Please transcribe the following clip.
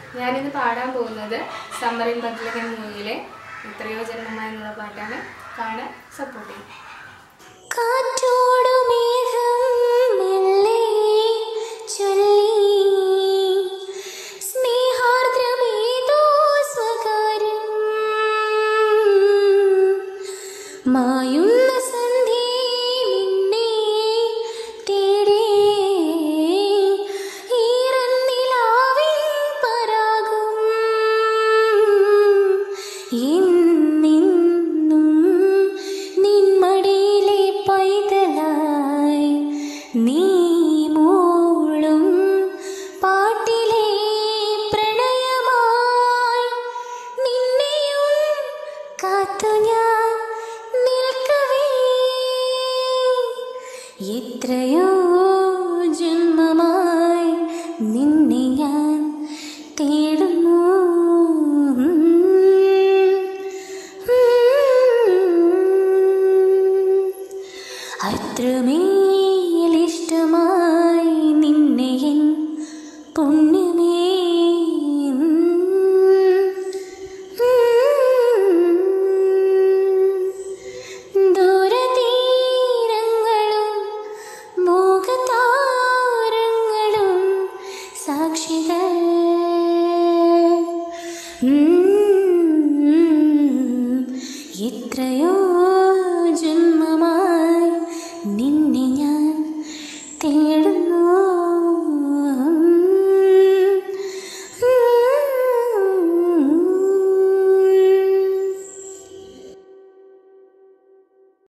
ഞാനിന്ന് പാടാൻ പോകുന്നത് സമ്മർ ഇൻ ബദ്ലഹം മൂവിയിലെ എത്രയോ ജന്മമായി എന്നുള്ള പാട്ടാണ് കാണാൻ സപ്പോർട്ട് ചെയ്യും കാറ്റോടു മേഘം മെല്ലെ ചൊല്ലി സ്നേഹാർദ്രമേതോ സ്വകാര്യം മായുന്ന സന്ധ്യേ നിന്നെ തേടി ഈറന്നിലാവിൻ പരാഗം എന്നെന്നും നിന്മടിയിലെ പൈതലായി നീ മൂളും പാട്ടിലെ പ്രണയമായി നിന്നെയും കാത്തു ഞാൻ നിൽക്കവേ എത്രയോ ജന്മമായി നിന്നെ ഞാൻ തേടുന്നു അത്രമേലിഷ്ടമായി നിന്നെ എൻ പുണ്യ